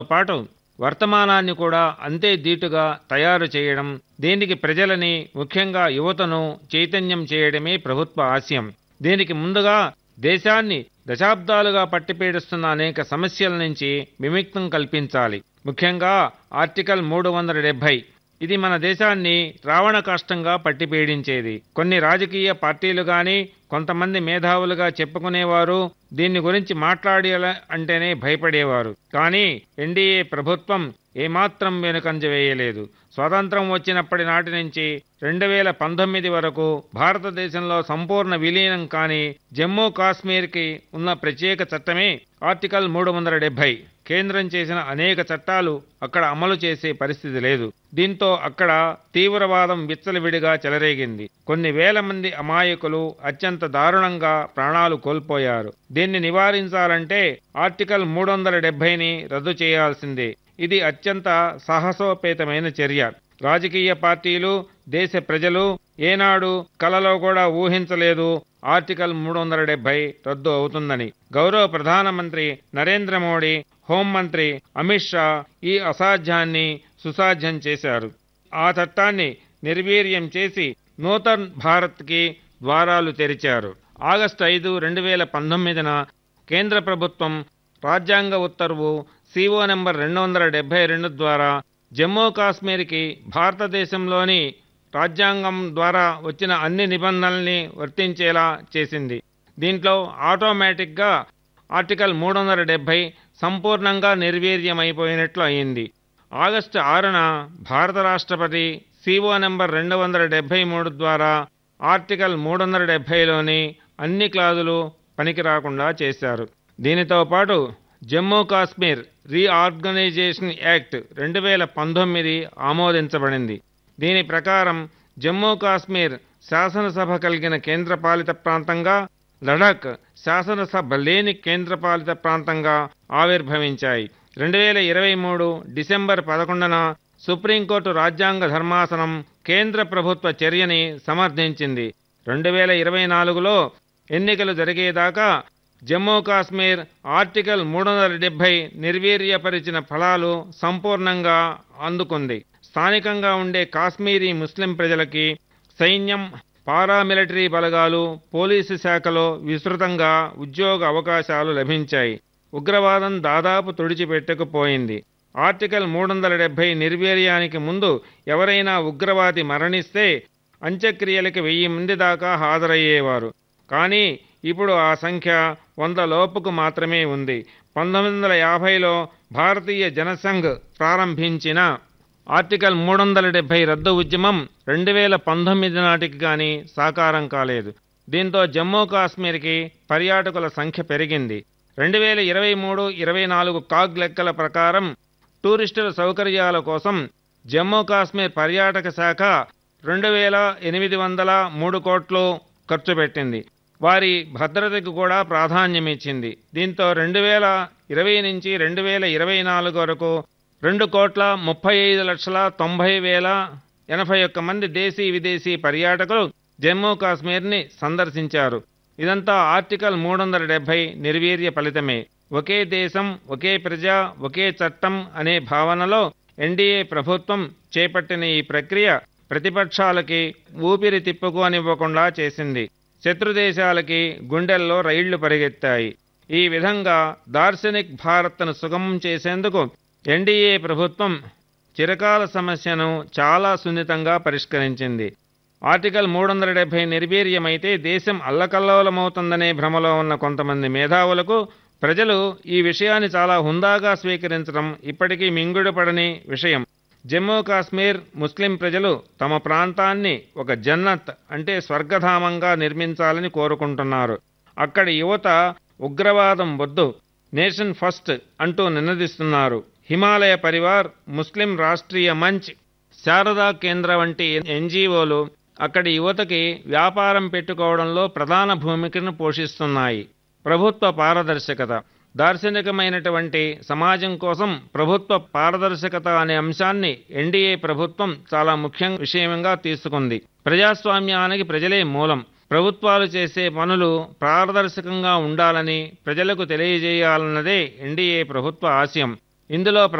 పాటు వర్తమానాన్ని కూడా అంతే దీటుగా తయారు చేయడం దీనికి ప్రజలని ముఖ్యంగా యువతను చైతన్యం చేయడమే ప్రభుత్వ ఆశయం దీనికి ముందుగా దేశాన్ని దశాబ్దాలుగా పట్టిపీడిస్తున్న అనేక సమస్యల నుంచి విముక్తం కల్పించాలి ముఖ్యంగా ఆర్టికల్ మూడు వందల డెబ్బై ఇది మన దేశాన్ని రావణ కాష్టంగా పట్టిపీడించేది కొన్ని రాజకీయ పార్టీలు గాని కొంతమంది మేధావులుగా చెప్పుకునేవారు దీన్ని గురించి మాట్లాడే అంటేనే భయపడేవారు కానీ ఎన్డీఏ ప్రభుత్వం ఏమాత్రం వెనుకంజ వేయలేదు స్వాతంత్రం వచ్చినప్పటి నాటి నుంచి రెండు వేల పంతొమ్మిది వరకు భారతదేశంలో సంపూర్ణ విలీనం కాని జమ్మూ కాశ్మీర్కి ఉన్న ప్రత్యేక చట్టమే ఆర్టికల్ మూడు వందల డెబ్బై కేంద్రం చేసిన అనేక చట్టాలు అక్కడ అమలు చేసే పరిస్థితి లేదు దీంతో అక్కడ తీవ్రవాదం విచ్చలవిడిగా చెలరేగింది కొన్ని వేల మంది అమాయకులు అత్యంత దారుణంగా ప్రాణాలు కోల్పోయారు దీన్ని నివారించాలంటే ఆర్టికల్ మూడు వందల డెబ్బైని రద్దు చేయాల్సిందే ఇది అత్యంత సాహసోపేతమైన చర్య రాజకీయ పార్టీలు దేశ ప్రజలు ఏనాడు కలలో కూడా ఊహించలేదు ఆర్టికల్ మూడు వందల డెబ్బై రద్దు అవుతుందని గౌరవ ప్రధానమంత్రి నరేంద్ర మోడీ హోంమంత్రి అమిత్ షా ఈ అసాధ్యాన్ని సుసాధ్యం చేశారు ఆ చట్టాన్ని నిర్వీర్యం చేసి నూతన్ భారత్కి ద్వారాలు తెరిచారు ఆగస్టు ఐదు రెండు వేల పంతొమ్మిదిన కేంద్ర ప్రభుత్వం రాజ్యాంగ ఉత్తర్వు సిఓ నెంబర్ రెండు వందల డెబ్బై రెండు ద్వారా జమ్మూ కాశ్మీర్కి భారతదేశంలోని రాజ్యాంగం ద్వారా వచ్చిన అన్ని నిబంధనల్ని వర్తించేలా చేసింది దీంట్లో ఆటోమేటిక్గా ఆర్టికల్ మూడు వందల డెబ్బై సంపూర్ణంగా నిర్వీర్యమైపోయినట్లు అయింది ఆగస్టు ఆరున భారత రాష్ట్రపతి సిఓ నెంబర్ రెండు వందల డెబ్బై మూడు ద్వారా ఆర్టికల్ మూడు వందల డెబ్బైలోని అన్ని క్లాజులు పనికి రాకుండా చేశారు దీనితో పాటు జమ్మూ కాశ్మీర్ రీఆర్గనైజేషన్ యాక్ట్ రెండు వేల పంతొమ్మిది ఆమోదించబడింది దీని ప్రకారం జమ్మూ కాశ్మీర్ శాసనసభ కలిగిన కేంద్రపాలిత ప్రాంతంగా లడాక్ శాసనసభ లేని కేంద్రపాలిత ప్రాంతంగా ఆవిర్భవించాయి రెండు వేల ఇరవై మూడు డిసెంబర్ పదకొండున సుప్రీంకోర్టు రాజ్యాంగ ధర్మాసనం కేంద్ర ప్రభుత్వ చర్యని సమర్థించింది రెండు వేల ఇరవై నాలుగులో ఎన్నికలు జరిగేదాకా జమ్మూ కాశ్మీర్ ఆర్టికల్ మూడు వందల డెబ్బై నిర్వీర్యపరిచిన ఫలాలు సంపూర్ణంగా అందుకుంది స్థానికంగా ఉండే కాశ్మీరీ ముస్లిం ప్రజలకి సైన్యం పారామిలిటరీ బలగాలు పోలీసు శాఖలో విస్తృతంగా ఉద్యోగ అవకాశాలు లభించాయి ఉగ్రవాదం దాదాపు తుడిచిపెట్టకపోయింది ఆర్టికల్ మూడు వందల డెబ్బై నిర్వీర్యానికి ముందు ఎవరైనా ఉగ్రవాది మరణిస్తే అంత్యక్రియలకి వెయ్యి మంది దాకా హాజరయ్యేవారు కానీ ఇప్పుడు ఆ సంఖ్య వంద లోపుకు మాత్రమే ఉంది పంతొమ్మిది వందల యాభైలో భారతీయ జనసంఘ్ ప్రారంభించిన ఆర్టికల్ మూడు వందల డెబ్బై రద్దు ఉద్యమం రెండు వేల పంతొమ్మిది నాటికి కానీ సాకారం కాలేదు దీంతో జమ్మూ కాశ్మీర్కి పర్యాటకుల సంఖ్య పెరిగింది రెండు వేల ఇరవై మూడు ఇరవై నాలుగు కాగ్ లెక్కల ప్రకారం టూరిస్టుల సౌకర్యాల కోసం జమ్మూ కాశ్మీర్ పర్యాటక శాఖ రెండు వేల ఎనిమిది వందల మూడు కోట్లు ఖర్చు పెట్టింది వారి భద్రతకు కూడా ప్రాధాన్యమిచ్చింది దీంతో రెండు వేల ఇరవై నుంచి రెండు వేల ఇరవై నాలుగు వరకు రెండు కోట్ల ముప్పై ఐదు లక్షల తొంభై వేల ఎనభై ఒక్క మంది దేశీ విదేశీ పర్యాటకులు జమ్మూ కాశ్మీర్ని సందర్శించారు ఇదంతా ఆర్టికల్ మూడు వందల డెబ్బై నిర్వీర్య ఫలితమే ఒకే దేశం ఒకే ప్రజ ఒకే చట్టం అనే భావనలో ఎన్డీఏ ప్రభుత్వం చేపట్టిన ఈ ప్రక్రియ ప్రతిపక్షాలకి ఊపిరి తిప్పుకోనివ్వకుండా చేసింది శత్రు దేశాలకి గుండెల్లో రైళ్లు పరిగెత్తాయి ఈ విధంగా దార్శనిక్ భారత్ను సుగమం చేసేందుకు ఎన్డీఏ ప్రభుత్వం చిరకాల సమస్యను చాలా సున్నితంగా పరిష్కరించింది ఆర్టికల్ మూడు వందల డెబ్బై నిర్వీర్యమైతే దేశం అల్లకల్లోలమవుతుందనే భ్రమలో ఉన్న కొంతమంది మేధావులకు ప్రజలు ఈ విషయాన్ని చాలా హుందాగా స్వీకరించడం ఇప్పటికీ మింగుడుపడని విషయం జమ్మూ కాశ్మీర్ ముస్లిం ప్రజలు తమ ప్రాంతాన్ని ఒక జన్నత్ అంటే స్వర్గధామంగా నిర్మించాలని కోరుకుంటున్నారు అక్కడి యువత ఉగ్రవాదం వద్దు నేషన్ ఫస్ట్ అంటూ నినదిస్తున్నారు హిమాలయ పరివార్ ముస్లిం రాష్ట్రీయ మంచ్ శారదా కేంద్ర వంటి ఎన్జీఓలు అక్కడి యువతకి వ్యాపారం పెట్టుకోవడంలో ప్రధాన భూమికను పోషిస్తున్నాయి ప్రభుత్వ పారదర్శకత దార్శనికమైనటువంటి సమాజం కోసం ప్రభుత్వ పారదర్శకత అనే అంశాన్ని ఎన్డీఏ ప్రభుత్వం చాలా ముఖ్య విషయంగా తీసుకుంది ప్రజాస్వామ్యానికి ప్రజలే మూలం ప్రభుత్వాలు చేసే పనులు పారదర్శకంగా ఉండాలని ప్రజలకు తెలియజేయాలన్నదే ఎన్డీఏ ప్రభుత్వ ఆశయం ఇందులో